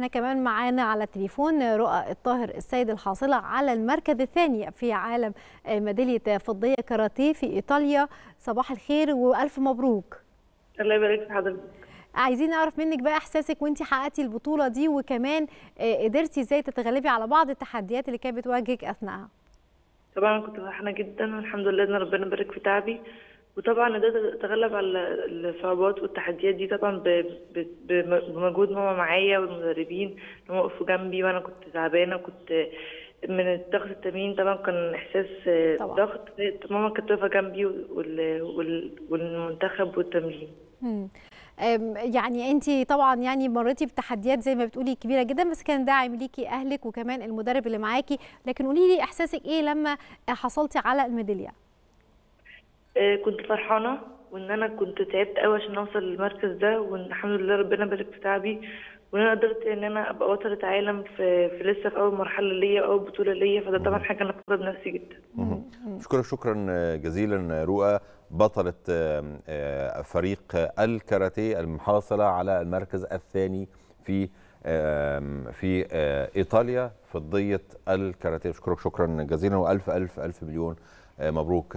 احنا كمان معانا على التليفون رؤى الطاهر السيد الحاصله على المركز الثاني في عالم ميداليه فضيه كاراتيه في ايطاليا صباح الخير والف مبروك الله يبارك في حضرتك عايزين نعرف منك بقى احساسك وانت حققتي البطوله دي وكمان قدرتي ازاي تتغلبي على بعض التحديات اللي كانت بتواجهك اثناءها طبعا كنت فرحانه جدا والحمد لله ان ربنا بارك في تعبي وطبعا قدرت اتغلب على الصعوبات والتحديات دي طبعا بمجهود ماما معايا والمدربين اللي وقفوا جنبي وانا كنت تعبانه وكنت من ضغط التمرين طبعا كان احساس طبعا. ضغط ماما كانت واقفه جنبي والمنتخب والتمرين يعني انت طبعا يعني مريتي بتحديات زي ما بتقولي كبيره جدا بس كان داعم ليكي اهلك وكمان المدرب اللي معاكي لكن قولي لي احساسك ايه لما حصلتي على الميداليه كنت فرحانه وان انا كنت تعبت قوي عشان اوصل للمركز ده وان الحمد لله ربنا بارك في تعبي وان انا قدرت ان انا ابقى بطله عالم في, في لسه في اول مرحله ليا واول بطوله ليا فده طبعا حاجه انا فخوره بنفسي جدا. اشكرك شكرا جزيلا رؤى بطله فريق الكاراتيه المحاصله على المركز الثاني في في ايطاليا فضيه الكاراتيه اشكرك شكرا جزيلا والف الف الف مليون مبروك